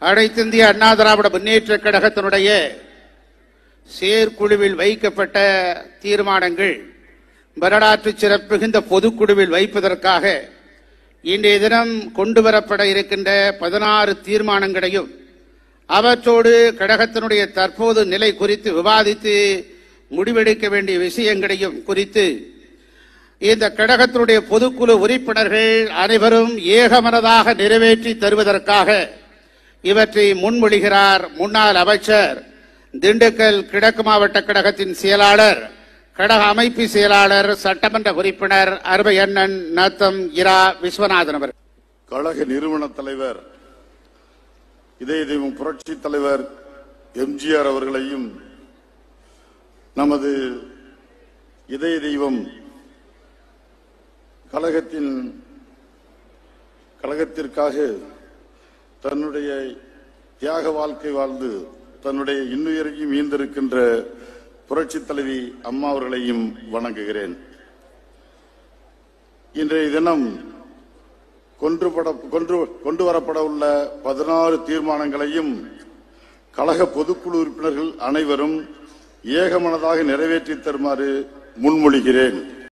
அனைத்திந்திய அண்ணா திராவிட முன்னேற்ற கழகத்தினுடைய செயற்குழுவில் வைக்கப்பட்ட தீர்மானங்கள் வரலாற்று சிறப்புமிகுந்த பொதுக்குழுவில் வைப்பதற்காக இன்றைய தினம் கொண்டு வரப்பட இருக்கின்ற பதினாறு தீர்மானங்களையும் அவற்றோடு கழகத்தினுடைய தற்போது நிலை குறித்து விவாதித்து முடிவெடுக்க வேண்டிய விஷயங்களையும் குறித்து இந்த கழகத்தினுடைய பொதுக்குழு உறுப்பினர்கள் அனைவரும் ஏகமனதாக நிறைவேற்றி தருவதற்காக இவற்றை முன்மொழிகிறார் முன்னாள் அமைச்சர் திண்டுக்கல் கிழக்கு மாவட்ட கழகத்தின் செயலாளர் கழக அமைப்பு செயலாளர் சட்டமன்ற உறுப்பினர் அருமை அண்ணன் நத்தம் இரா விஸ்வநாதன் அவர் கழக நிறுவன தலைவர் இதய தெய்வம் புரட்சி தலைவர் எம்ஜிஆர் அவர்களையும் நமது இதய தெய்வம் கழகத்தின் கழகத்திற்காக தன்னுடைய தியாக வாழ்க்கை வாழ்ந்து தன்னுடைய இன்னுயிரையும் ஈந்திருக்கின்ற புரட்சி தலைவி அம்மா அவர்களையும் வணங்குகிறேன் இன்றைய தினம் கொன்றுபட கொன்று கொண்டு வரப்பட உள்ள பதினாறு தீர்மானங்களையும் கழக பொதுக்குழு உறுப்பினர்கள் அனைவரும் ஏகமனதாக நிறைவேற்றி தருமாறு முன்மொழிகிறேன்